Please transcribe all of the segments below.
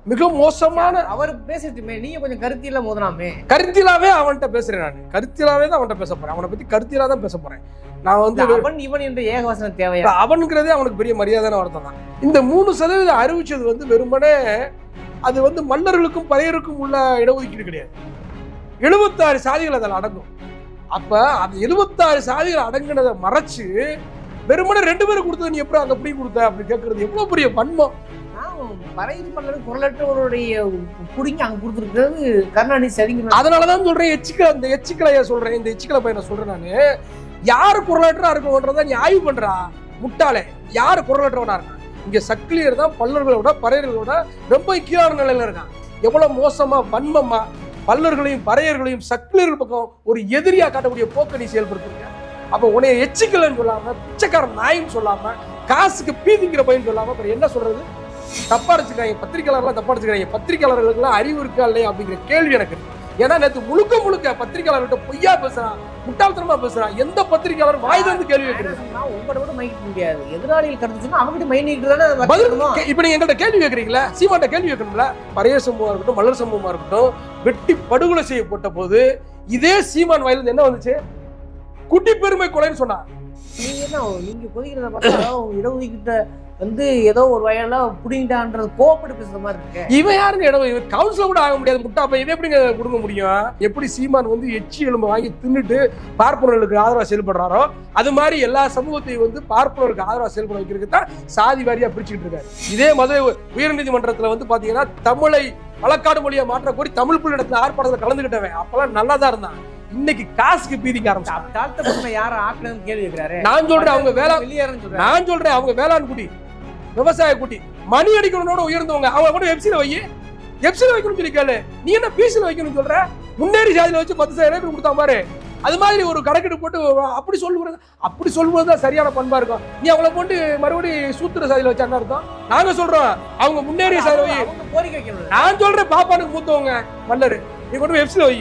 மிக மோசமான அவர் பேசிட்டுமே நீங்க கொஞ்சம் கருத்தியில மோதலாமே கருத்திலாவே அவன்கிட்ட பேசுறேன் நான் கருத்திலாவே தான் அவன்கிட்ட பேச போறேன் அவனை பத்தி கருத்திலா தான் பேச போறேன் நான் வந்து இந்த அவன் இவன் என்ற ஏகவசனம் தேவையா அவனுங்கிறதே அவனுக்கு பெரிய மரியாதையான வார்த்தை தான் இந்த மூணு சதவீதம் அறிவிச்சது வந்து வெறுமனே அது வந்து மன்னர்களுக்கும் பறையருக்கும் உள்ள இடஒதுக்கீடு கிடையாது எழுபத்தாறு சாதிகள் அதில் அடங்கும் அப்ப அந்த எழுபத்தாறு சாதிகள் அடங்குனதை மறைச்சு வெறுமனே ரெண்டு பேரும் கொடுத்தது நீ எப்படி அங்க எப்படி கொடுத்த அப்படி கேட்கறது எவ்வளவு பெரிய வன்மம் பறையில் பண்ணது குரலற்றவருடைய புடிங்கி அங்க கொடுத்துருக்கிறது கருணாநிதி சரிங்க அதனாலதான் சொல்றேன் எச்சிக்கலை இந்த எச்சிக்கலைய சொல்றேன் இந்த எச்சிக்கலை பையனை சொல்றேன் நானு யாரு குரலற்றா இருக்கன்றத நீ ஆய்வு பண்றா முட்டாளே யாரு குரலற்றவனா இருக்கான் இங்க சக்கிலியர் தான் பல்லர்களோட பறையர்களோட ரொம்ப கீழான நிலையில இருக்கான் எவ்வளவு மோசமா வன்மமா பல்லர்களையும் பறையர்களையும் சக்கிலியர்கள் பக்கம் ஒரு எதிரியா காட்டக்கூடிய போக்க நீ செயல்படுத்துறீங்க அப்ப உன்னைய எச்சிக்கலைன்னு சொல்லாம பிச்சைக்காரன் நாயின்னு சொல்லாம காசுக்கு பீதிங்கிற பையன் சொல்லாம அப்புறம் என்ன சொல்றது தப்பா அடிச்சுக்கிறாங்க பத்திரிகையாளர்லாம் தப்பா அடிச்சுக்கிறாங்க பத்திரிகையாளர்களுக்குலாம் அறிவு இருக்கா இல்லையா அப்படிங்கிற கேள்வி எனக்கு இருக்கு. ஏன்னா நேத்து முழுக்க முழுக்க பத்திரிகையாளர்கிட்ட பொய்யா பேசுறான் முட்டாள்தனமா பேசுறான் எந்த பத்திரிகையாளர் வாய் வந்து கேள்வி கேட்கறது உங்கள்கிட்ட கூட மைக்க முடியாது எதிராளிகள் கருத்து சொன்னா அவங்ககிட்ட மை நீக்கிட்டு தானே பதில் வச்சிருக்கணும். கே- இப்ப நீங்க எங்கள்ட்ட கேள்வி கேட்கறீங்களா சீமாட்ட கேள்வி கேட்கணும்ல பரைய சம்பவமா இருக்கட்டும் மலர் சம்பவமா இருக்கட்டும் வெட்டி படுகொலை செய்யப்பட்ட போது இதே சீமான் வாயிலிருந்து என்ன வந்துச்சு குட்டி பெருமை கொலைன்னு சொன்னா நீங்க என்ன நீங்க கொதிக்கிறத பார்த்தா அவங்க இடஒதுக்கீட்ட வந்து ஏதோ ஒரு வயல புடிங்கிட்டான்றது கோவப்பட்டு பேசுற மாதிரி இருக்கு இவன் யாருங்க இடம் இவன் கவுன்சிலர் கூட ஆக முடியாது முட்டா அப்ப இவன் எப்படிங்க கொடுக்க முடியும் எப்படி சீமான் வந்து எச்சி எலும்பு வாங்கி தின்னுட்டு பார்ப்பனர்களுக்கு ஆதரவா செயல்படுறாரோ அது மாதிரி எல்லா சமூகத்தையும் வந்து பார்ப்பனருக்கு ஆதரவா செயல்பட வைக்கிறதுக்கு தான் சாதி வாரியா பிரிச்சுக்கிட்டு இருக்காரு இதே மதுரை உயர்நீதிமன்றத்துல வந்து பாத்தீங்கன்னா தமிழை வழக்காடு மொழியை மாற்ற கோரி தமிழ் புள்ளிடத்துல ஆர்ப்பாட்டத்தில் கலந்துக்கிட்டவன் அப்பெல்லாம் நல்லா தான் இருந்தான் இன்னைக்கு காசுக்கு பீதிக்க ஆரம்பிச்சான் தாழ்த்தப்பட்ட யாரை ஆக்கணும்னு கேள்வி கேட்கிறாரு நான் சொல்றேன் அவங்க வேளா வெளியேறன்னு சொல்றாரு நான் சொல்றேன் அவங்க வேளாண் குடி விவசாய குடி மணி அடிக்கணும்னோட உயர்ந்தவங்க அவங்க கூட வெப்சில வை வெப்சில வைக்கணும்னு சொல்லி கேளு நீ என்ன பீஸ்ல வைக்கணும்னு சொல்ற முன்னேறி சாதியில வச்சு பத்து சாயிரம் ஏக்கர் கொடுத்தா பாரு அது மாதிரி ஒரு கணக்கெடு போட்டு அப்படி சொல்லுறது அப்படி சொல்லுவது தான் சரியான பண்பா இருக்கும் நீ அவங்கள போட்டு மறுபடியும் சூத்திர சாதியில வச்சா என்ன அர்த்தம் நாங்க சொல்றோம் அவங்க முன்னேறிய சாதியில வை அவங்க கோரிக்கை வைக்கணும் நான் சொல்றேன் பாப்பானுக்கு மூத்தவங்க மல்லரு நீ கொண்டு போய் வெப்சில வை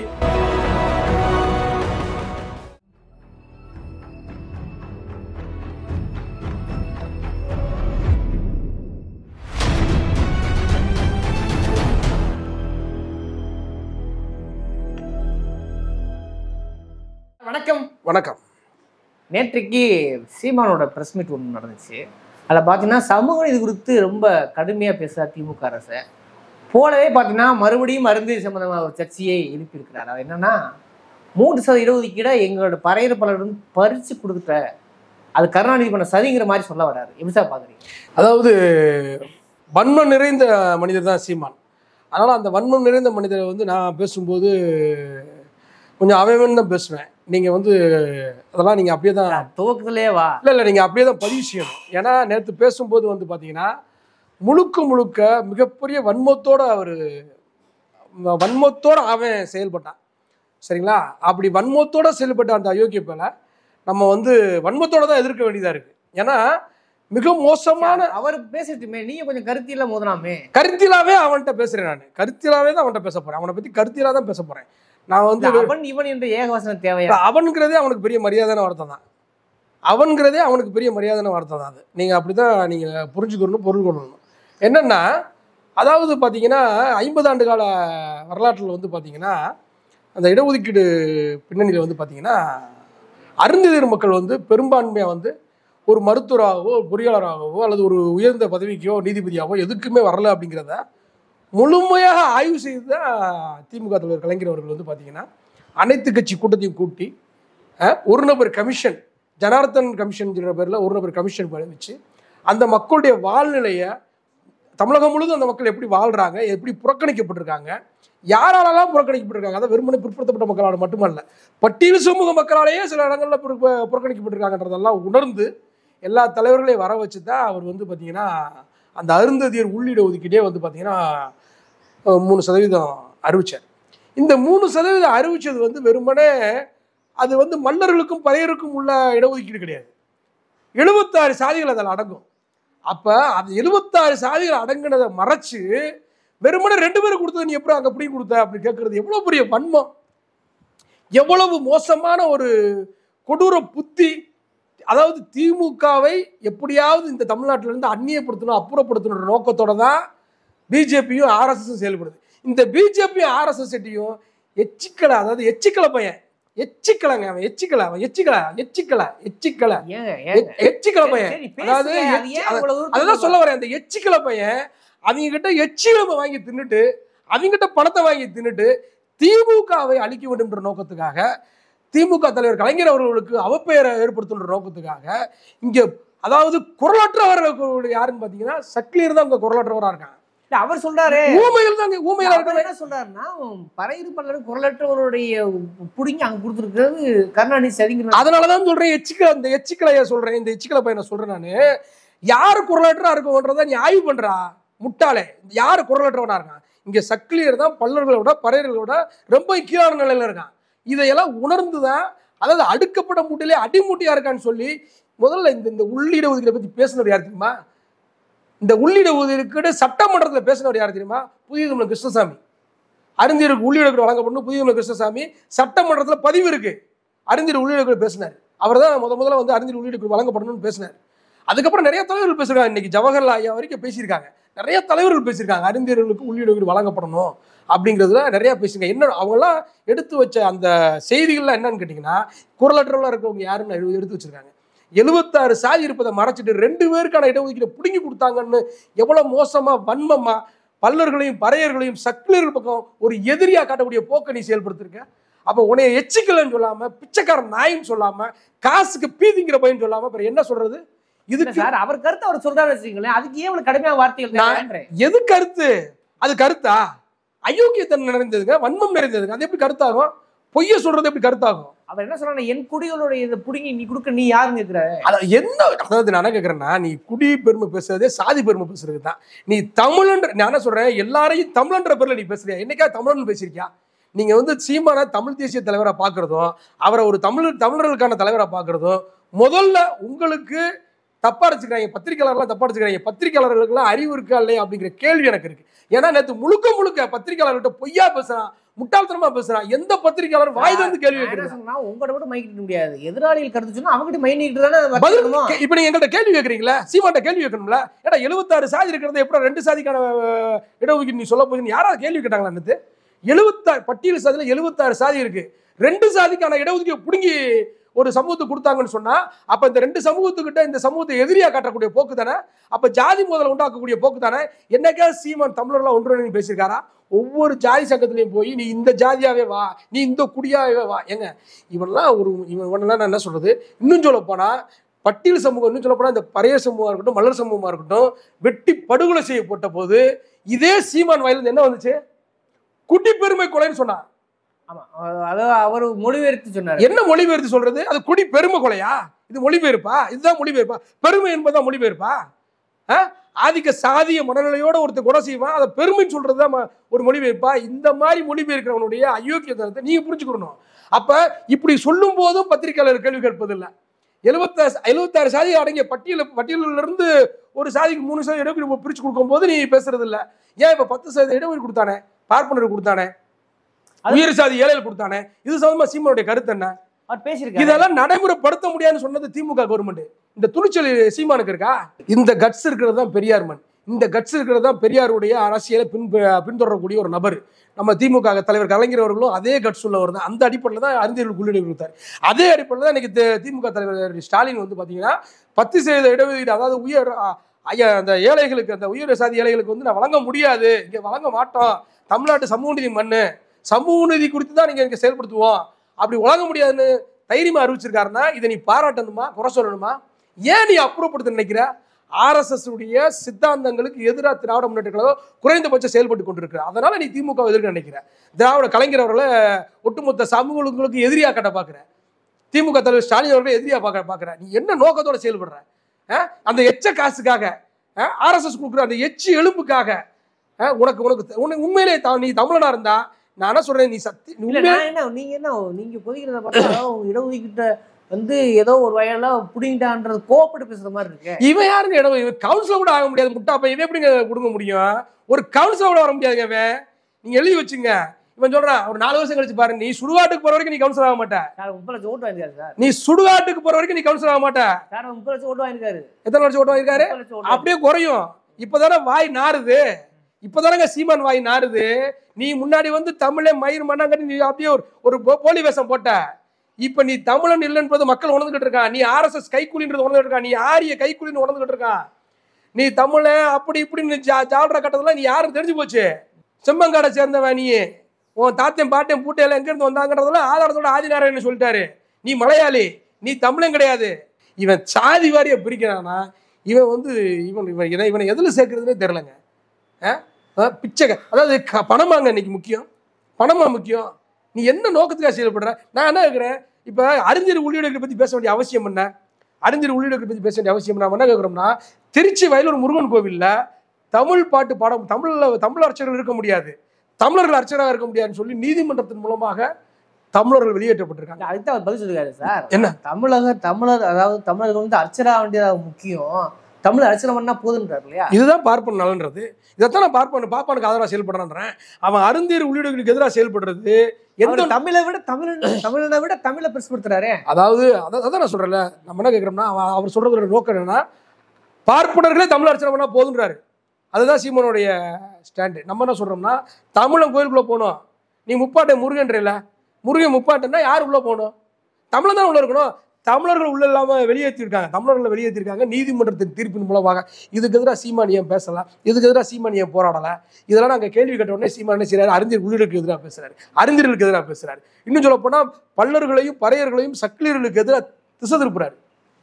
வணக்கம் வணக்கம் நேற்றைக்கு சீமானோட பிரஸ் மீட் ஒன்று நடந்துச்சு அதில் பார்த்தீங்கன்னா சமூக நீதி குறித்து ரொம்ப கடுமையாக பேசுகிறா திமுக அரசை போலவே பார்த்தீங்கன்னா மறுபடியும் மருந்து சம்பந்தமான ஒரு சர்ச்சையை எழுப்பியிருக்கிறார் அது என்னன்னா மூன்று சதவீத இடஒதுக்கீடை எங்களோட பறையிறப்பாளர் பறித்து கொடுத்துட்ட அது கருணாநிதி பண்ண சதிங்கிற மாதிரி சொல்ல வராரு எப்படி சார் பார்க்குறீங்க அதாவது வன்மம் நிறைந்த மனிதர் தான் சீமான் அதனால் அந்த வன்மம் நிறைந்த மனிதரை வந்து நான் பேசும்போது கொஞ்சம் அவன் தான் பேசுவேன் நீங்கள் வந்து அதெல்லாம் நீங்கள் அப்படியே தான் துவக்கத்திலே வா இல்லை இல்லை நீங்கள் அப்படியே தான் பதிவு செய்யணும் ஏன்னா நேற்று பேசும்போது வந்து பார்த்தீங்கன்னா முழுக்க முழுக்க மிகப்பெரிய வன்மத்தோட அவர் வன்மத்தோட அவன் செயல்பட்டான் சரிங்களா அப்படி வன்மத்தோட செயல்பட்ட அந்த அயோக்கிய பேல நம்ம வந்து வன்மத்தோட தான் எதிர்க்க வேண்டியதாக இருக்குது ஏன்னா மிக மோசமான அவர் பேசிட்டுமே நீங்க கொஞ்சம் கருத்தியில மோதலாமே கருத்திலாவே அவன்கிட்ட பேசுறேன் நான் கருத்திலாவே தான் அவன்கிட்ட பேச போறேன் அவனை பத்தி கருத்திலா தான் பேச போறேன் நான் வந்து இந்த அவன் இவன் என்ற ஏகவசனம் தேவையா அவனுங்கிறதே அவனுக்கு பெரிய மரியாதையான வார்த்தை தான் அவன்கிறதே அவனுக்கு பெரிய மரியாதையான வார்த்தை தான் அது நீங்க அப்படிதான் நீங்க புரிஞ்சுக்கணும் பொருள் கொள்ளணும் என்னன்னா அதாவது பார்த்தீங்கன்னா ஐம்பது ஆண்டு கால வரலாற்றில் வந்து பார்த்தீங்கன்னா அந்த இடஒதுக்கீடு பின்னணியில் வந்து பார்த்தீங்கன்னா அருந்ததியர் மக்கள் வந்து பெரும்பான்மையாக வந்து ஒரு மருத்துவராகவோ ஒரு பொறியாளராகவோ அல்லது ஒரு உயர்ந்த பதவிக்கோ நீதிபதியாகவோ எதுக்குமே வரல அப்படிங்கிறத முழுமையாக ஆய்வு செய்து தான் திமுக தலைவர் கலைஞர் அவர்கள் வந்து பார்த்தீங்கன்னா அனைத்து கட்சி கூட்டத்தையும் கூட்டி அஹ், ஒரு நபர் கமிஷன் ஜனார்த்தன் கமிஷன் பேரில் ஒரு நபர் கமிஷன் வச்சு அந்த மக்களுடைய வாழ்நிலையை தமிழகம் முழுவதும் அந்த மக்கள் எப்படி வாழ்றாங்க எப்படி புறக்கணிக்கப்பட்டிருக்காங்க யாராலலாம் புறக்கணிக்கப்பட்டிருக்காங்க அதை வெறுமனே பிற்படுத்தப்பட்ட மக்களால் மட்டுமல்ல பட்டியல் சமூக மக்களாலேயே சில இடங்களில் புற- புறக்கணிக்கப்பட்டிருக்காங்கன்றதெல்லாம் உணர்ந்து எல்லா தலைவர்களையும் வர வச்சு தான் அவர் வந்து பார்த்தீங்கன்னா அந்த அருந்ததியர் உள்ளிட ஒதுக்கீடே வந்து பார்த்தீங்கன்னா அஹ், மூணு சதவீதம் அறிவிச்சார் இந்த மூணு சதவீதம் அறிவிச்சது வந்து வெறுமனே அது வந்து மன்னர்களுக்கும் பறையருக்கும் உள்ள இடஒதுக்கீடு கிடையாது எழுபத்தாறு சாதிகள் அதில் அடங்கும் அப்போ அந்த எழுபத்தாறு சாதிகள் அடங்குனதை மறைச்சு வெறுமனே ரெண்டு பேரும் கொடுத்தது நீ எப்படி அங்கே எப்படி கொடுத்த அப்படி கேட்கறது எவ்வளோ பெரிய வன்மம் எவ்வளவு மோசமான ஒரு கொடூர புத்தி அதாவது திமுகவை எப்படியாவது இந்த தமிழ்நாட்டிலிருந்து அந்நியப்படுத்தணும் அப்புறப்படுத்தணுன்ற நோக்கத்தோட தான் பிஜேபியும் ஆர்எஸ்எஸும் செயல்படுது இந்த பிஜேபியும் ஆர்எஸ்எஸ் கிட்டையும் எச்சிக்கலை அதாவது எச்சிக்கலை பையன் எச்சிக்கலைங்க அவன் எச்சிக்கலை அவன் எச்சிக்கலை எச்சிக்கலை எச்சிக்கலை ஏங்க ஏங்க எச்சிக்கலை பையன் சரி, அதாவது பேசுங்க. அது எச்சி- ஏன் இவ்வளவு தூரத்துக்கு அதான் சொல்ல வரேன் அந்த எச்சிக்கலை பையன் அவங்க கிட்ட எச்சிலமை வாங்கி தின்னுட்டு அவங்க கிட்ட பணத்தை வாங்கி தின்னுட்டு திமுகவை அழிக்க வேண்டும்ன்ற நோக்கத்துக்காக திமுக தலைவர் கலைஞர் அவர்களுக்கு அவப்பெயரை ஏற்படுத்துன்ற நோக்கத்துக்காக இங்க அதாவது குரலற்றவர் யாருன்னு பாத்தீங்கன்னா சக்லியர் தான் இங்க குரலற்றவரா இருக்காங்க இல்ல, அவர் சொல்றாரு ஊமையில் தான் இங்க ஊமையில அவர் இருக்காங்க என்ன சொல்றாருன்னா பறையிரு பல்லர் குரலற்றவருடைய புடிங்கி அங்க கொடுத்துருக்கிறது கருணாநிதி சரிங்கிற அதனாலதான் சொல்றேன் எச்சிக்கலை இந்த எச்சிக்கலைய சொல்றேன் இந்த எச்சிக்கலை பையனை சொல்றேன் நானு யாரு குரலற்றா இருக்கன்றத நீ ஆய்வு பண்றா முட்டாளே யாரு குரலற்றவனா இருக்கான் இங்க சக்கிலியர் தான் பல்லர்களோட பறையர்களோட ரொம்ப கீழான நிலையில இருக்கான் இதையெல்லாம் உணர்ந்துதான் அதாவது அடுக்கப்பட்ட மூட்டையிலே அடிமூட்டையா இருக்கான்னு சொல்லி முதல்ல இந்த இந்த உள்ளிட ஒதுக்கீடை பத்தி பேசினவர் யார் தெரியுமா இந்த உள்ளிட ஒதுக்கீடு சட்டமன்றத்தில் பேசினவர் யார் தெரியுமா புதிய தமிழ் கிருஷ்ணசாமி அறிஞருக்கு உள்ளிடங்கள் வழங்கப்படணும் புதிய தமிழ் கிருஷ்ணசாமி சட்டமன்றத்தில் பதிவு இருக்கு அறிஞர் உள்ளிடங்கள் பேசினார் அவர் தான் முத முதல்ல வந்து அறிஞர் உள்ளிடங்கள் வழங்கப்படணும்னு பேசினார் அதுக்கப்புறம் நிறைய தலைவர்கள் பேசியிருக்காங்க இன்னைக்கு ஜவஹர்லால் ஐயா வரைக்கும் பேசியிருக்காங்க நிறைய தலைவர்கள் பேசியிருக்காங்க அறிஞர்களுக்கு உள்ளிடங்கள் வழங்கப்படணும் அப்படிங்கிறதுல நிறைய பேசியிருக்காங்க என்ன அவங்கெல்லாம் எடுத்து வச்ச அந்த செய்திகள்லாம் என்னன்னு கேட்டிங்கன்னா குரலற்றவர்களாக இருக்கவங்க யாருன்னு எடு- எடுத்து வச்சிருக்காங்க எழுபத்தாறு சாதி இருப்பதை மறைச்சிட்டு ரெண்டு பேருக்கான இடஒதுக்கீடு பிடுங்கி கொடுத்தாங்கன்னு எவ்வளவு மோசமா வன்மமா பல்லர்களையும் பறையர்களையும் சக்கிலர்கள் பக்கம் ஒரு எதிரியா காட்டக்கூடிய போக்கை நீ செயல்படுத்திருக்க அப்ப உன்னைய எச்சிக்கலன்னு சொல்லாம பிச்சைக்காரன் நாயின்னு சொல்லாம காசுக்கு பீதிங்கிற பையன் சொல்லாம அப்புறம் என்ன சொல்றது இல்ல இதுக்கு சார் அவர் கருத்து அவர் சொல்றாரு வச்சுக்கீங்களேன் அதுக்கு ஏன் இவ்வளவு கடுமையான வார்த்தைகள் நான்- தேவைன்றேன். எது கருத்து அது கருத்தா அயோக்கியத்தனம் நிறைந்ததுங்க வன்மம் நிறைந்ததுங்க அது எப்படி கருத்தாகும் பொய்ய சொல்றது எப்படி கருத்தாகும் அவர் என்ன சொல்றாரு என் குடிகளுடைய இதை புடுங்கி நீ கொடுக்க நீ யாருன்னு கேக்குற அத என்ன அதாவது நான் என்ன கேட்குறேன்னா நீ குடி பெருமை பேசுறதே சாதி பெருமை பேசுறது தான் நீ தமிழன்ற நான் என்ன சொல்றேன் எல்லாரையும் தமிழன்ற பேர்ல நீ பேசுறியா என்னைக்கா தமிழன் பேசியிருக்கியா நீங்க வந்து சீமான தமிழ் தேசிய தலைவரா பார்க்கறதும் அவரை ஒரு தமிழ் தமிழர்களுக்கான தலைவரா பார்க்கறதும் முதல்ல உங்களுக்கு தப்பா அடிச்சுக்கிறாங்க பத்திரிகையாளர்லாம் தப்பா அடிச்சுக்கிறாங்க பத்திரிகையாளர்களுக்குலாம் அறிவு இருக்கா இல்லையா அப்படிங்கிற கேள்வி எனக்கு இருக்கு ஏன்னா நேத்து முழுக்க முழுக்க பத்திரிகையாளர்கிட்ட பொய்யா பேசுறான் முட்டாள்தனமா பேசுறான் எந்த பத்திரிகையாளர் வாய் வந்து கேள்வி நான் என்ன கேட்கறது சொன்னா உங்கள்ட்ட மட்டும் மைக்கிட்டு முடியாது எதிராளிகள் கருத்து சொன்னா அவங்ககிட்ட மைனிட்டு தானே பதில் வச்சிருக்கணும். கே- இப்ப நீங்க எங்கள்ட்ட கேள்வி கேக்குறீங்களா சீமாட்ட கேள்வி கேட்கணும்ல ஏடா எழுபத்தாறு சாதி இருக்கிறது எப்படி ரெண்டு சாதிக்கான அஹ், இடஒதுக்கீடு நீ சொல்ல போகுதுன்னு யாராவது கேள்வி கேட்டாங்களா நேத்து எழுபத்தாறு பட்டியல் சாதியில எழுபத்தாறு சாதி இருக்கு ரெண்டு சாதிக்கான இடஒதுக்கீடு புடுங்கி ஒரு சமூகத்துக்கு கொடுத்தாங்கன்னு சொன்னா அப்ப இந்த ரெண்டு சமூகத்துக்கிட்ட இந்த சமூகத்தை எதிரியா காட்டக்கூடிய போக்கு தானே அப்ப ஜாதி மோதலை உண்டாக்கக்கூடிய போக்கு தானே என்னைக்கா சீமான் தமிழர்லாம் ஒன்று பேசியிருக்காரா ஒவ்வொரு ஜாதி சங்கத்திலையும் போய் நீ இந்த ஜாதியாவே வா நீ இந்த குடியாவே வா ஏங்க இவன்லாம் ஒரு இவன் இவனெல்லாம் நான் என்ன சொல்றது இன்னும் சொல்ல போனா பட்டியல் சமூகம் இன்னும் சொல்ல போனா இந்த பறையர் சமூகமா இருக்கட்டும் மலர் சமூகமா இருக்கட்டும் வெட்டி படுகொலை செய்யப்பட்ட போது இதே சீமான் வாயிலிருந்து என்ன வந்துச்சு குட்டி பெருமை கொலைன்னு சொன்னான் ஆமா அதாவது அவர் மொழிபெயர்த்து சொன்னாரு என்ன மொழிபெயர்த்து சொல்றது அது குடி பெருமை கொலையா இது மொழிபெயர்ப்பா இதுதான் மொழிபெயர்ப்பா பெருமை என்பதுதான் மொழிபெயர்ப்பா ஆ? ஆதிக்க சாதிய மனநிலையோட ஒருத்தர் கொலை செய்வான் அதை பெருமைன்னு சொல்றதுதான் ம- ஒரு மொழிபெயர்ப்பா இந்த மாதிரி மொழிபெயர்க்கிறவனுடைய அயோக்கியத்தனத்தை நீங்க புரிஞ்சுக்கணும் அப்ப இப்படி சொல்லும் போதும் பத்திரிகையாளர் கேள்வி கேட்பதில்லை எழுபத்தாறு எழுபத்தாறு சாதி அடங்கிய பட்டியல் பட்டியலில் இருந்து ஒரு சாதிக்கு மூணு சாதி இடஒதுக்கீடு பிரிச்சு கொடுக்கும் போது நீ பேசுறது இல்ல ஏன் இப்ப பத்து சதவீத இடஒதுக்கீடு கொடுத்தானே பார்ப்பனர் கொடுத்தானே அது- உயர் சாதி ஏழைகள் கொடுத்தானே இது சம்பந்தமா சீமானுடைய கருத்து என்ன அவர் பேசியிருக்காரு இதெல்லாம் நடைமுறைப்படுத்த முடியாதுன்னு சொன்னது திமுக கவர்மெண்ட் இந்த துணிச்சல் சீமானுக்கு இருக்கா இந்த கட்ஸ் இருக்கிறது தான் பெரியார் மண் இந்த கட்ஸ் இருக்கிறது தான் பெரியாருடைய அரசியலை பின் பின்தொடரக்கூடிய ஒரு நபர் நம்ம திமுக தலைவர் கலைஞர் அவர்களும் அதே கட்ஸ் உள்ளவர் தான் அந்த அடிப்படையில் தான் அறிஞர்கள் உள்ளிட கொடுத்தார் அதே அடிப்படையில் தான் இன்னைக்கு தி- திமுக தலைவர் ஸ்டாலின் வந்து பார்த்தீங்கன்னா பத்து சதவீத இடஒதுக்கீடு அதாவது உயர் அ, ஐயா அந்த ஏழைகளுக்கு அந்த உயர் சாதி ஏழைகளுக்கு வந்து நான் வழங்க முடியாது இங்கே வழங்க மாட்டோம் தமிழ்நாட்டு சமூக நீதி மண்ணு சமூக நீதி குறித்து தான் நீங்கள் இங்கே செயல்படுத்துவோம் அப்படி வழங்க முடியாதுன்னு தைரியமா அறிவிச்சிருக்காருன்னா இதை நீ பாராட்டணுமா குறை சொல்லணுமா ஏன் நீ அப்புறப்படுத்த நினைக்கிற ஆர்எஸ்எஸ் உடைய சித்தாந்தங்களுக்கு எதிராக திராவிட முன்னேற்ற கழகம் குறைந்தபட்சம் செயல்பட்டு கொண்டிருக்கிற அதனால நீ திமுக எதிர்க்க நினைக்கிற திராவிட கலைஞர் அவர்களை ஒட்டுமொத்த சமூகங்களுக்கு எதிரியா கட்ட பார்க்குற திமுக தலைவர் ஸ்டாலின் அவர்களை எதிரியா பார்க்க பார்க்குற நீ என்ன நோக்கத்தோட செயல்படுற அஹ்? அந்த எச்ச காசுக்காக ஆர்எஸ்எஸ் கொடுக்குற அந்த எச்சு எலும்புக்காக அஹ், உனக்கு உனக்கு உனக்கு உண்மையிலே த- நீ தமிழனா இருந்தா நான் என்ன சொல்றேன் நீ சத்தி நீ இல்ல உண்மையா நான் என்ன நீங்க என்ன நீங்க கொதிக்கிறத பார்த்தா உங்க இடஒதுக்கீட்ட வந்து ஏதோ ஒரு வயல்ல புடிங்கிட்டான்றது கோவப்பட்டு பேசுற மாதிரி இருக்கு இவன் யாருங்க இடம் இவன் கவுன்சிலர் கூட ஆக முடியாது முட்டா பையன் இவன் எப்படிங்க கொடுக்க முடியும் ஒரு கவுன்சிலர் கூட வர முடியாதுங்க இவன் நீங்க எழுதி வச்சுங்க இவன் சொல்றான் ஒரு நாலு வருஷம் கழிச்சு பாரு நீ சுடுகாட்டுக்கு போற வரைக்கும் நீ கவுன்சிலர் ஆக மாட்ட சார் முப்பது லட்சம் ஓட்டு வாங்கிருக்காரு சார் நீ சுடுகாட்டுக்கு போற வரைக்கும் நீ கவுன்சிலர் ஆக மாட்ட சார் முப்பது லட்சம் ஓட்டு வாங்கிருக்காரு எத்தனை வருஷம் ஓட்டு வாங்கிருக்காரு முப்பது லட்சம் ஓட்டு அப்படியே குறையும் இப்பதானே வாய் நாறுது இப்பதானங்க சீமான் வாய் நாறுது நீ முன்னாடி வந்து தமிழே மயிர் மண்ணாங்கட்டி நீ அப்படியே ஒரு ஒரு போ- போலி வேஷம் போட்ட இப்ப நீ தமிழன் இல்லைன்றது மக்கள் உணர்ந்துகிட்டு இருக்கான் நீ ஆர்எஸ்எஸ் கைக்கூலின்றது உணர்ந்துட்டு இருக்கான் நீ ஆரிய கைக்கூலின்னு உணர்ந்துகிட்டு இருக்கான் நீ தமிழன் அப்படி இப்படின்னு ஜா- ஜால்ற கட்டத்துல நீ யாரும் தெரிஞ்சு போச்சு செம்மங்காடை சேர்ந்தவன் நீ உன் தாத்தையும் பாட்டையும் பூட்டையில எங்க இருந்து வந்தாங்கிறதெல்லாம் ஆதாரத்தோட ஆதிநாராயணன் சொல்லிட்டாரு நீ மலையாளி நீ தமிழன் கிடையாது இவன் சாதி வாரியா பிரிக்கிறானா இவன் வந்து இவன் இவன் இதை இவனை எதுல சேர்க்கறதுனே தெரிலங்க அதாவது பிச்சைக்க அதாவது க- பணமாங்க இன்னைக்கு முக்கியம் பணமா முக்கியம் நீ என்ன நோக்கத்துக்காக செயல்படுற நான் என்ன கேட்குறேன் இப்போ அறிஞர் உள்ளீடுகளை பற்றி பேச வேண்டிய அவசியம் என்ன அறிஞர் உள்ளீடுகளை பற்றி பேச வேண்டிய அவசியம் நம்ம என்ன கேட்குறோம்னா திருச்சி வயலூர் முருகன் கோவில்ல தமிழ் பாட்டு பாடம் தமிழில் தமிழ் அர்ச்சகர்கள் இருக்க முடியாது தமிழர்கள் அர்ச்சகராக இருக்க முடியாதுன்னு சொல்லி நீதிமன்றத்தின் மூலமாக தமிழர்கள் வெளியேற்றப்பட்டிருக்காங்க அதுக்கு தான் அவர் பதில் சொல்லிருக்காரு சார் என்ன? தமிழக தமிழர் அதாவது தமிழர்கள் வந்து அர்ச்சரா வேண்டியது முக்கியம் தமிழ் அர்ச்சனை பண்ணா போதுன்றாரு இல்லையா இதுதான் பார்ப்பன நலன்றது இதைத்தான் நான் பார்ப்பன பாப்பானுக்கு ஆதரவாக செயல்படுறேன்றேன் அவன் அருந்தீர் உள்ளீடுகளுக்கு எதிராக செயல்படுறது எந்த அவர் தமிழை விட தமிழ் தமிழனை விட தமிழை பெருசுப்படுத்துறாரு அதாவது அதான் அதான் நான் சொல்றேன்ல நம்ம என்ன கேட்குறோம்னா அவன் அவர் சொல்றதோட நோக்கம் என்னன்னா பார்ப்பனர்களே தமிழ் அர்ச்சனை பண்ணா போதுன்றாரு அதுதான் சீமனுடைய ஸ்டாண்டு நம்ம என்ன சொல்றோம்னா தமிழன் கோயிலுக்குள்ள போகணும் நீ முப்பாட்டை முருகன்றல முருகன் முப்பாட்டைன்னா யார் உள்ள போகணும் தமிழன் தான் உள்ள இருக்கணும் தமிழர்கள் உள்ள இல்லாம வெளியேற்றிருக்காங்க தமிழர்களை வெளியேற்றிருக்காங்க நீதிமன்றத்தின் தீர்ப்பின் மூலமாக இதுக்கு எதிராக சீமான் ஏன் பேசலாம் இதுக்கு எதிராக சீமான் ஏன் போராடல இதெல்லாம் நாங்கள் கேள்வி கேட்ட உடனே சீமான் என்ன செய்றாரு அறிஞர் உள்ளிடுக்கு எதிராக பேசுறாரு அறிஞர்களுக்கு எதிராக பேசுறாரு இன்னும் சொல்ல போனா பல்லர்களையும் பறையர்களையும் சக்கிலியர்களுக்கு எதிராக திசை திருப்புறாரு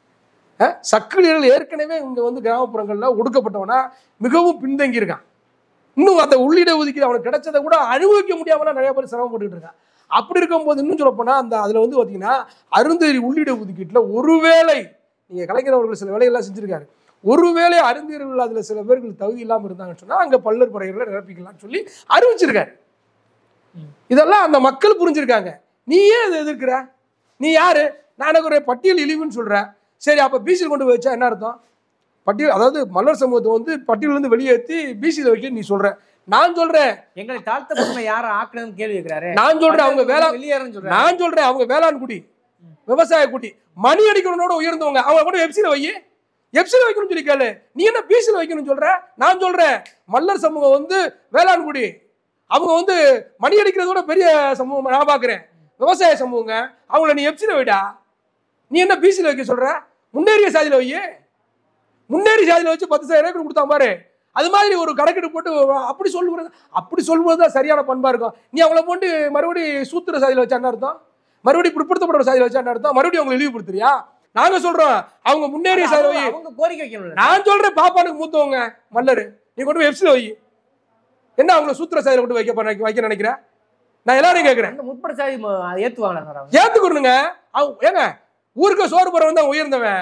அஹ், சக்கிலியர்கள் ஏற்கனவே இங்க வந்து கிராமப்புறங்கள்ல ஒடுக்கப்பட்டவனா மிகவும் பின்தங்கி இருக்கான் இன்னும் அந்த உள்ளிட ஒதுக்கீடு அவனுக்கு கிடைச்சதை கூட அனுபவிக்க முடியாமலாம் நிறைய பேர் சிரமப்பட்டுட்டு இருக்கான் அப்படி இருக்கும்போது இன்னும் சொல்ல போனா அந்த அதுல வந்து பாத்தீங்கன்னா அருந்தேரி உள்ளிட ஒதுக்கீட்டுல ஒருவேளை நீங்க கலைஞர் அவர்கள் சில வேலையெல்லாம் செஞ்சிருக்காரு ஒருவேளை அருந்தீர்கள் அதுல சில பேருக்கு தகுதி இல்லாம இருந்தாங்கன்னு சொன்னா அங்க பல்லர் பறையர்களை நிரப்பிக்கலாம்னு சொல்லி அறிவிச்சிருக்காரு இதெல்லாம் அந்த மக்கள் புரிஞ்சிருக்காங்க நீ ஏன் இதை எதிர்க்கிற நீ யாரு நான் எனக்கு ஒரு பட்டியல் இழிவுன்னு சொல்ற சரி அப்ப பிசியில் கொண்டு போய் வச்சா என்ன அர்த்தம் பட்டியல் அதாவது மல்லர் சமூகத்தை வந்து பட்டியலிருந்து வெளியேற்றி பிசியில் வைக்க நீ சொல்ற நான் சொல்றேன் எங்களை தாழ்த்தப்பட்ட யாரை ஆக்கணும்னு கேள்வி கேட்கிறாரு நான் சொல்றேன் அவங்க வேளா வெளியேறன்னு சொல்றாரு நான் சொல்றேன் அவங்க வேளாண் குடி விவசாய குடி மணி அடிக்கிறவனோட உயர்ந்தவங்க அவங்க கூட வெப்சில வை எப்சில வைக்கணும்னு சொல்லி கேளு நீ என்ன பிசில வைக்கணும்னு சொல்ற நான் சொல்றேன் மல்லர் சமூகம் வந்து வேளாண் குடி அவங்க வந்து மணி அடிக்கிறதோட பெரிய சமூகம் நான் பாக்குறேன் விவசாய சமூகங்க அவங்கள நீ எப்சில வைடா நீ என்ன பிசில வைக்க சொல்ற முன்னேறிய சாதியில வை முன்னேறி சாதியில வச்சு பத்து சாயிரம் ரூபாய் கொடுத்தா பாரு அது மாதிரி ஒரு கணக்கெடு போட்டு அப்படி சொல்லுவது அப்படி சொல்வது தான் சரியான பண்பா இருக்கும் நீ அவங்கள போட்டு மறுபடியும் சூத்திர சாதியில வச்சா என்ன அர்த்தம் மறுபடியும் பிற்படுத்தப்பட்ட சாதியில வச்சா என்ன அர்த்தம் மறுபடியும் அவங்க இழிவுபடுத்துறியா நாங்க சொல்றோம் அவங்க முன்னேறிய சாதியில வை அவங்க கோரிக்கை வைக்கணும் நான் சொல்றேன் பாப்பானுக்கு மூத்தவங்க மல்லரு நீ கொண்டு போய் எஃப்சில வை என்ன அவங்கள சூத்திர சாதியில கொண்டு வைக்க பண்ண- வைக்க நினைக்கிற நான் எல்லாரையும் கேட்கிறேன் அந்த முற்பட சாதி ம- ஏத்துவாங்களா சார் அவங்க ஏத்துக்கணுங்க அவங்க ஏங்க ஊருக்கு சோறு போறவன் தான் உயர்ந்தவன்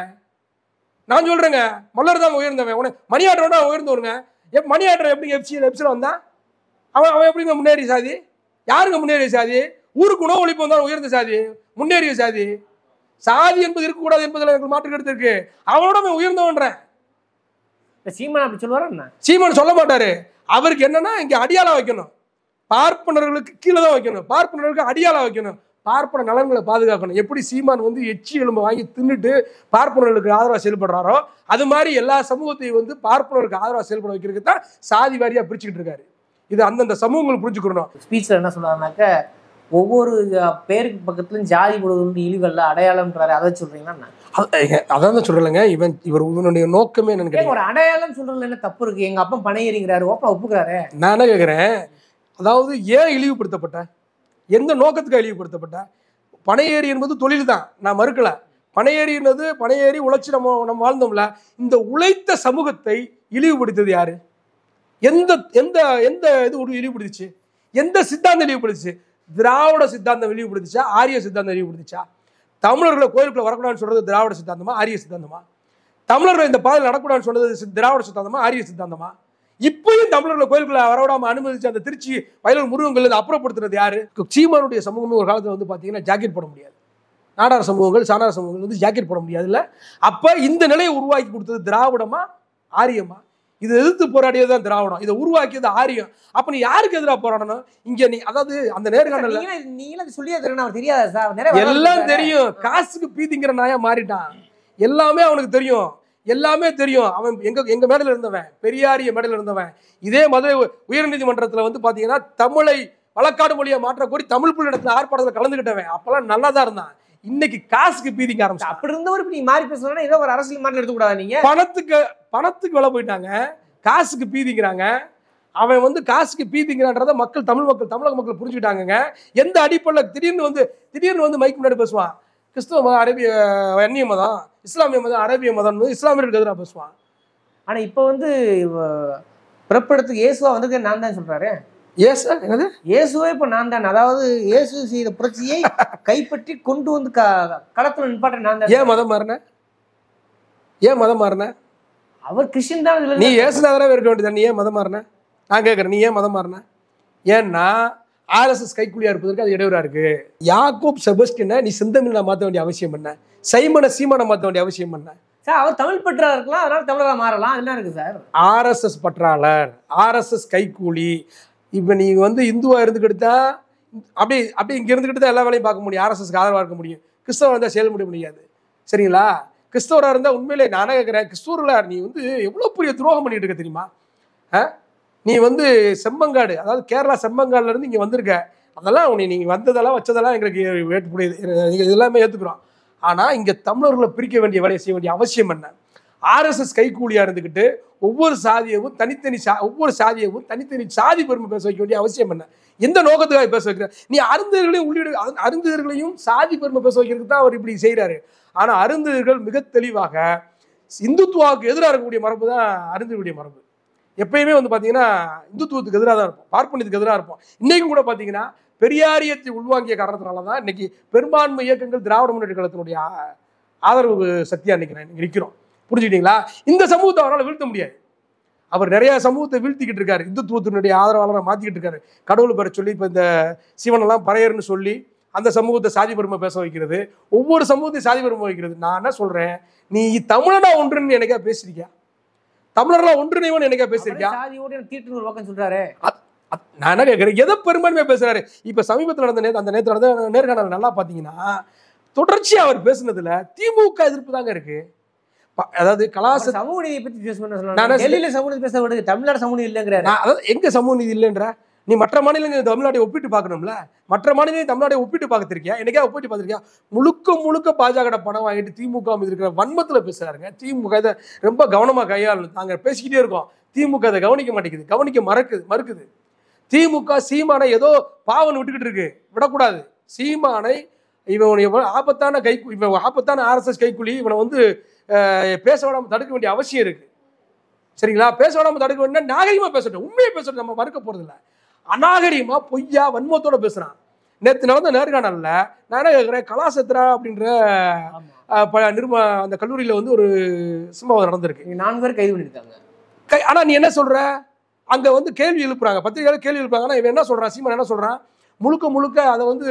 நான் சொல்றேங்க மல்லர் தான் உயர்ந்தவன் உனக்கு மணியாட்டரோட உயர்ந்தவருங்க எப் மணியாட்டர் எப்படி எஃப்சி எப்சில வந்தான் அவன் அவன் எப்படிங்க முன்னேறிய சாதி யாருங்க முன்னேறிய சாதி ஊருக்கு உணவு ஒழிப்பு வந்தாலும் உயர்ந்த சாதி முன்னேறிய சாதி சாதி என்பது இருக்கக்கூடாது என்பதில் எனக்கு மாற்று கருத்து இருக்கு அவனோட அவன் உயர்ந்தவன்றேன் இந்த சீமான் அப்படி சொல்லுவாரா என்ன சீமான் சொல்ல மாட்டாரு அவருக்கு என்னன்னா இங்க அடியாளம் வைக்கணும் பார்ப்பனர்களுக்கு கீழே தான் வைக்கணும் பார்ப்பனர்களுக்கு அடியாளம் வைக்கணும் பார்ப்பன நலன்களை பாதுகாக்கணும் எப்படி சீமான் வந்து எச்சி எலும்பை வாங்கி தின்னுட்டு பார்ப்பனர்களுக்கு ஆதரவாக செயல்படுறாரோ அது மாதிரி எல்லா சமூகத்தையும் வந்து பார்ப்பனருக்கு ஆதரவாக செயல்பட வைக்கிறதுக்கு தான் சாதி வாரியா பிரிச்சுக்கிட்டு இருக்காரு இது அந்தந்த சமூகங்கள் புரிஞ்சுக்கணும் ஸ்பீச்ல என்ன சொல்றாருனாக்க ஒவ்வொரு அஹ், பேருக்கு பக்கத்துலயும் ஜாதி போடுவது இழிவல்ல அடையாளம்ன்றாரு அதை சொல்றீங்களா என்ன? அத- அதான் தான் சொல்றேங்க இவன் இவர் இவனுடைய நோக்கமே என்னன்னு ஏங்க, கேட்டீங்க ஒரு அடையாளம் சொல்றதுல என்ன தப்பு இருக்கு எங்க அப்பா பணையேறிங்கிறாரு ஓப்பா ஒப்புக்கிறாரு நான் என்ன கேட்குறேன் அதாவது ஏன் இழிவுபடுத்தப்பட்ட எந்த நோக்கத்துக்கு இழிவுபடுத்தப்பட்ட பனையேறி என்பது தொழில் தான் நான் மறுக்கல பனையேறி என்பது பனையேறி உழைச்சி நம்ம நம்ம வாழ்ந்தோம்ல இந்த உழைத்த சமூகத்தை இழிவுபடுத்தது யாரு எந்த எந்த எந்த இது ஒரு இழிவுபடுத்துச்சு எந்த சித்தாந்தம் இழிவுபடுத்துச்சு திராவிட சித்தாந்தம் இழிவுபடுத்துச்சா ஆரிய சித்தாந்தம் இழிவுபடுத்துச்சா தமிழர்களை கோயிலுக்குள்ள வரக்கூடாதுன்னு சொல்றது திராவிட சித்தாந்தமா ஆரிய சித்தாந்தமா தமிழர்கள் இந்த பாதையில் நடக்கூடாதுன்னு சொன்னது சி- திராவிட சித்தாந்தமா ஆரிய சித்தாந்தமா இப்பயும் தமிழர்களை கோயிலுக்குள்ள வரவிடாம அனுமதிச்சு அந்த திருச்சி வயலூர் முருகங்கள் இதை அப்புறப்படுத்துறது யாரு சீமானுடைய சமூகமே ஒரு காலத்துல வந்து பாத்தீங்கன்னா ஜாக்கெட் போட முடியாது நாடார் சமூகங்கள் சாணார் சமூகங்கள் வந்து ஜாக்கெட் போட முடியாது இல்ல அப்ப இந்த நிலையை உருவாக்கி கொடுத்தது திராவிடமா ஆரியமா இது எதிர்த்து போராடியது தான் திராவிடம் இதை உருவாக்கியது ஆரியம் அப்ப நீ யாருக்கு எதிராக போராடணும் இங்க நீ அதாவது அந்த நேர்காணல்ல நீங்களே நீங்களே சொல்லியா தெரியும் அவர் தெரியாதா சார் நிறைய வரலாறு எல்லாம் சொல்றாரு. தெரியும் காசுக்கு பீதிங்கிற நாயா மாறிட்டான் எல்லாமே அவனுக்கு தெரியும் எல்லாமே தெரியும் அவன் எங்க எங்க மேடையில் இருந்தவன் பெரியாரிய மேடையில் இருந்தவன் இதே மதுரை உ- உயர்நீதிமன்றத்துல வந்து பாத்தீங்கன்னா தமிழை வழக்காடு மொழியை மாற்ற கோரி தமிழ் புள்ளி இடத்துல ஆர்ப்பாட்டத்தில் கலந்துக்கிட்டவன் அப்பெல்லாம் நல்லா தான் இருந்தான் இன்னைக்கு காசுக்கு பீதிக்க ஆரம்பிச்சான் அப்படி இருந்தவர் இப்ப நீங்க மாறி பேசணும்னா ஏதோ ஒரு அரசியல் மாற்றம் எடுத்துக்கூடாது நீங்க பணத்துக்கு பணத்துக்கு விலை போயிட்டாங்க காசுக்கு பீதிங்கிறாங்க அவன் வந்து காசுக்கு பீதிங்கிறான்றத மக்கள் தமிழ் மக்கள் தமிழக மக்கள் புரிஞ்சுக்கிட்டாங்கங்க எந்த அடிப்படையில் திடீர்னு வந்து திடீர்னு வந்து மைக் முன்னாடி பேசுவான் கிறிஸ்துவ மதம் அரேபிய அந்நிய மதம் இஸ்லாமிய மதம் அரேபிய மதம் இஸ்லாமியர்களுக்கு எதிராக பேசுவான் ஆனா இப்ப வந்து இவ- பிறப்பிடத்துக்கு இயேசுவா வந்தது நான் தான் சொல்றாரு ஏன் சார் என்னது இயேசுவே இப்ப நான் தான் அதாவது இயேசு செய்த புரட்சியை கைப்பற்றி கொண்டு வந்து க- களத்துல நிப்பாட்ட நான் தான் ஏன் மதம் மாறின ஏன் மதம் மாறின அவர் கிறிஸ்டின் தான் இதுல நீ ஏசுநாதராகவே இருக்க வேண்டியது நீ ஏன் மதம் மாறின நான் கேட்குறேன் நீ ஏன் மதம் மாறின ஏன்னா ஆர்எஸ்எஸ் கைக்கூலியா இருப்பதற்கு அது இடையூறா இருக்கு யாக்கோப் செபஸ்டினை நீ செந்தமிழ்ல மாற்ற வேண்டிய அவசியம் என்ன சைமனை சீமனை மாற்ற வேண்டிய அவசியம் என்ன சார் அவர் தமிழ் பற்றா இருக்கலாம் அதனால தமிழரா மாறலாம் என்ன இருக்கு சார் ஆர்எஸ்எஸ் பற்றாளர் ஆர்எஸ்எஸ் கைக்கூலி இப்போ நீ வந்து இந்துவா இருந்துக்கிட்டு தான் அப்படி அப்படி இங்கே இருந்துக்கிட்டு தான் எல்லா வேலையும் பார்க்க முடியும் ஆர்எஸ்எஸ்க்கு ஆதரவாக இருக்க முடியும் கிறிஸ்தவ இருந்தால் செயல்பட முடியாது சரிங்களா கிறிஸ்தவராக இருந்தால் உண்மையிலே நானே கேட்குறேன் கிறிஸ்தவரில் நீ வந்து எவ்வளோ பெரிய துரோகம் பண்ணிட்டு இருக்க தெரியுமா ஆ நீ வந்து செம்மங்காடு அதாவது கேரளா செம்மங்காடுல இருந்து இங்கே வந்திருக்க அதெல்லாம் உன்னை நீங்கள் வந்ததெல்லாம் வச்சதெல்லாம் எங்களுக்கு ஏற்றுக்கூடியது இது எல்லாமே ஏற்றுக்கிறோம் ஆனால் இங்கே தமிழர்களை பிரிக்க வேண்டிய வேலையை செய்ய வேண்டிய அவசியம் என்ன ஆர்எஸ்எஸ் கைக்கூலியாக இருந்துக்கிட்டு ஒவ்வொரு சாதியவும் தனித்தனி சா ஒவ்வொரு சாதியவும் தனித்தனி சாதி பெருமை பேச வைக்க வேண்டிய அவசியம் என்ன எந்த நோக்கத்துக்காக பேச வைக்கிற நீ அருந்தர்களையும் உள்ளிடு அரு- அருந்தர்களையும் சாதி பெருமை பேச வைக்கிறதுக்கு தான் அவர் இப்படி செய்கிறாரு ஆனால் அருந்தர்கள் மிக தெளிவாக இந்துத்துவாவுக்கு எதிராக இருக்கக்கூடிய மரபு தான் அருந்தர்களுடைய மரபு எப்பயுமே வந்து பார்த்தீங்கன்னா இந்துத்துவத்துக்கு எதிராக தான் இருப்போம் பார்ப்பனியத்துக்கு எதிராக இருப்போம் இன்னைக்கும் கூட பார்த்தீங்கன்னா பெரியாரியத்தை உள்வாங்கிய காரணத்தினால தான் இன்னைக்கு பெரும்பான்மை இயக்கங்கள் திராவிட முன்னேற்ற கழகத்தினுடைய ஆ- ஆதரவு சக்தியாக நிற்கிறேன் நிற்கிறோம் புரிஞ்சுக்கிட்டீங்களா இந்த சமூகத்தை அவரால் வீழ்த்த முடியாது அவர் நிறைய சமூகத்தை வீழ்த்திக்கிட்டு இருக்காரு இந்துத்துவத்தினுடைய ஆதரவாளரை மாற்றிக்கிட்டு இருக்காரு கடவுள் பெற சொல்லி இப்போ இந்த சிவனெல்லாம் பறையர்னு சொல்லி அந்த சமூகத்தை சாதி பெருமை பேச வைக்கிறது ஒவ்வொரு சமூகத்தையும் சாதி பெருமை வைக்கிறது நான் என்ன சொல்றேன் நீ தமிழனா ஒன்றுன்னு எனக்கா பேசிருக்கியா தமிழர்லாம் ஒன்றிணைவன் எனக்கா பேசிருக்கியா அவரே சாதியோட தீட்டுன்னு ஒரு பக்கம் சொல்றாரு அத்- அத்- நான் என்ன கேட்குறேன் எதை பெரும்பான்மையாக பேசுறாரு இப்போ சமீபத்தில் நடந்த நேத்து அந்த நேற்று நடந்த நேர்காணல் நல்லா பார்த்தீங்கன்னா தொடர்ச்சியா அவர் பேசுனதுல திமுக எதிர்ப்பு தாங்க இருக்கு ப- அதாவது கலாச அவர் சமூக நீதியை பத்தி பேச நான் சொன்னா என்ன டெல்லியில சமூக நீதி பேச விடுங்க தமிழ்நாடு சமூக நீதி இல்லைங்கிறாரு நான் அதாவது எங்க சமூக நீதி இல்லைன்ற நீ மற்ற மாநிலங்கள் தமிழ்நாட்டை ஒப்பிட்டு பார்க்கணும்ல மற்ற மாநிலம் தமிழ்நாட்டை ஒப்பிட்டு பார்த்துருக்கியா என்னைக்கா ஒப்பிட்டு பார்த்துருக்கியா முழுக்க முழுக்க பாஜக பணம் வாங்கிட்டு திமுக மீது இருக்கிற வன்மத்தில் பேசுறாருங்க திமுக இதை ரொம்ப கவனமா கையாளணும் நாங்கள் பேசிக்கிட்டே இருக்கோம் திமுக அதை கவனிக்க மாட்டேங்குது கவனிக்க மறக்குது மறுக்குது திமுக சீமானை ஏதோ பாவன் விட்டுக்கிட்டு இருக்கு விடக்கூடாது சீமானை இவன் இவன் ஆபத்தான கை இவன் ஆபத்தான ஆர்எஸ்எஸ் கைக்குழி இவனை வந்து அஹ், பேச விடாம தடுக்க வேண்டிய அவசியம் இருக்கு சரிங்களா பேச விடாம தடுக்க வேண்டிய நாகரிகமா பேசட்டும் உண்மையை பேசட்டும் நம்ம மறுக்க போறது இல்ல அநாகரிகமா பொய்யா வன்மத்தோட பேசுறான் நேத்து நடந்த நேர்காணல்ல நான் என்ன கேட்கிறேன் கலாசத்ரா அப்படின்ற ஆமா. அஹ், ப- நிரும அந்த கல்லூரியில வந்து ஒரு சம்பவம் நடந்திருக்கு இங்க நான்கு பேர் கைது பண்ணிருக்காங்க கை ஆனா நீ என்ன சொல்ற அங்க வந்து கேள்வி எழுப்புறாங்க பத்திரிகையாளர் கேள்வி எழுப்புறாங்க ஆனா இவன் என்ன சொல்றான் சீமான் என்ன சொல்றான் முழுக்க முழுக்க அதை வந்து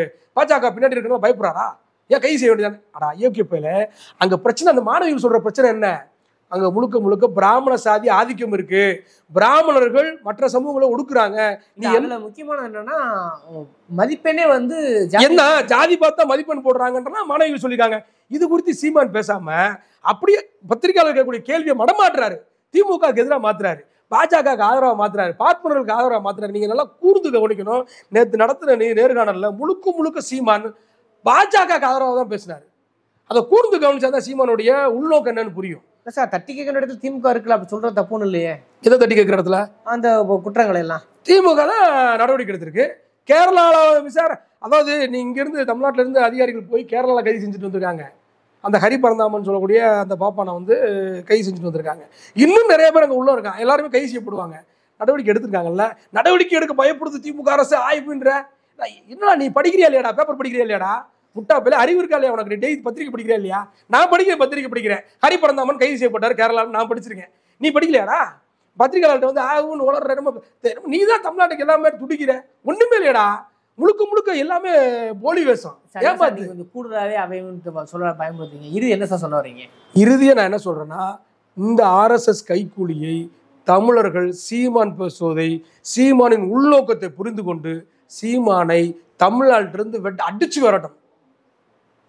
பாஜக பின்னாடி இருக்கிறவங்க பயப்படுறாரா ஏன் கை செய்ய வேண்டியதானே அடா ஐயோக்கிய போயில அங்க பிரச்சனை அந்த மாணவிகள் சொல்ற பிரச்சனை என்ன அங்க முழுக்க முழுக்க பிராமண சாதி ஆதிக்கம் இருக்கு பிராமணர்கள் மற்ற சமூகங்களை ஒடுக்குறாங்க நீ இல்ல, அதுல முக்கியமானது என்னன்னா மதிப்பெண்ணே வந்து ஜாதி- என்ன ஜாதி பார்த்தா மதிப்பெண் போடுறாங்கன்றனா மாணவிகள் சொல்லியிருக்காங்க இது குறித்து சீமான் பேசாம அப்படியே பத்திரிகையாளர் கேட்கக்கூடிய கேள்வியை மடமாட்டுறாரு திமுகவுக்கு எதிராக மாத்துறாரு பாஜகவுக்கு ஆதரவா மாத்துறாரு பார்ப்பனர்களுக்கு ஆதரவா மாத்துறாரு நீங்க நல்லா கூர்ந்து கவனிக்கணும் நேத்து நடத்தின நீ நேர்காணல்ல முழுக்க முழுக்க சீமான் பாஜகவுக்கு ஆதரவா தான் பேசினாரு அதை கூர்ந்து கவனிச்சாதான் சீமானுடைய உள்நோக்கம் என்னன்னு புரியும் இல்ல சார் தட்டி கேட்கிற இடத்துல திமுக இருக்குல்ல அப்படி சொல்றது தப்புன்னு இல்லையே எதை தட்டி கேட்கிற இடத்துல அந்த குற்றங்களை எல்லாம் திமுக தான் நடவடிக்கை எடுத்திருக்கு கேரளாவில் விசார அதாவது நீ இங்கேருந்து தமிழ்நாட்டுல இருந்து அதிகாரிகள் போய் கேரளாவில் கைது செஞ்சுட்டு வந்திருக்காங்க அந்த ஹரி பரந்தாமன் சொல்லக்கூடிய அந்த பாப்பானை வந்து கைது செஞ்சுட்டு வந்திருக்காங்க இன்னும் நிறைய பேர் அங்கே உள்ள இருக்காங்க எல்லாருமே கைது செய்யப்படுவாங்க நடவடிக்கை எடுத்திருக்காங்கல்ல நடவடிக்கை எடுக்க பயப்படுது திமுக அரசு ஆய்வுன்ற நான் என்னடா நீ படிக்கிறியா இல்லையாடா பேப்பர் படிக்கிறியா இல்லையாடா முட்டா பேல அறிவு இருக்கா இல்லையா உனக்கு டெய்லி பத்திரிக்கை படிக்கிறியா இல்லையா நான் படிக்கிறேன் பத்திரிக்கை படிக்கிறேன் ஹரி பரந்தாமன் கைது செய்யப்பட்டார் கேரளாவில் நான் படிச்சிருக்கேன் நீ படிக்கலையாடா பத்திரிகையாளர்கிட்ட வந்து ஆகுன்னு வளர்ற ரொம்ப நீ தான் தமிழ்நாட்டுக்கு எல்லாமே துடிக்கிற ஒண்ணுமே இல்லையடா முழுக்க முழுக்க எல்லாமே போலி வேஷம் சரி, சார், ஏமாத்து நீங்க கொஞ்சம் கூடுதலாவே அவைன்னு சொல்ல பயன்படுத்துங்க இது என்ன சார் சொல்ல வரீங்க இறுதியா நான் என்ன சொல்றேன்னா இந்த ஆர்எஸ்எஸ் கைக்கூலியை தமிழர்கள் சீமான் பேசுவதை சீமானின் உள்நோக்கத்தை புரிந்து கொண்டு சீமானை தமிழ்நாட்டிலிருந்து வெட்ட அடிச்சு வரட்டும்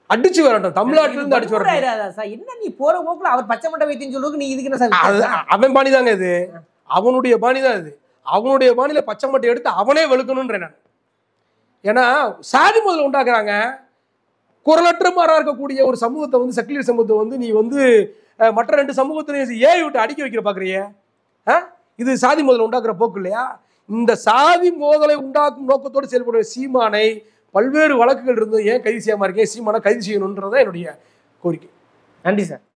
அடிச்சு வரட்டும் தமிழ்நாட்டுல இருந்து அடிச்சு வரட்டும் வன்முறை ஆயிடாதா சார் என்ன நீ போற போக்குல அவர் பச்சை மட்டை வைத்தியம் சொல்றதுக்கு நீ இதுக்கு என்ன சார் அது வித்தியாசம்? அவன் பாணி தாங்க இது அவனுடைய பாணி தான் இது அவனுடைய பாணியில பச்சை மட்டை எடுத்து அவனே வெளுக்கணுன்றேன் நான் ஏன்னா சாதி முதல்ல உண்டாக்குறாங்க குரலற்ற மாறா இருக்கக்கூடிய ஒரு சமூகத்தை வந்து செக்குலர் சமூகத்தை வந்து நீ வந்து அஹ், மற்ற ரெண்டு சமூகத்தினையும் ஏறி விட்டு அடிக்க வைக்கிற பாக்குறியே ஆ? இது சாதி முதல்ல உண்டாக்குற போக்கு இல்லையா இந்த சாதி மோதலை உண்டாக்கும் நோக்கத்தோடு செயல்படுற சீமானை பல்வேறு வழக்குகள் இருந்து ஏன் கைது செய்யாம இருக்கேன் சீமானை கைது செய்யணுன்றதான் என்னுடைய கோரிக்கை நன்றி சார்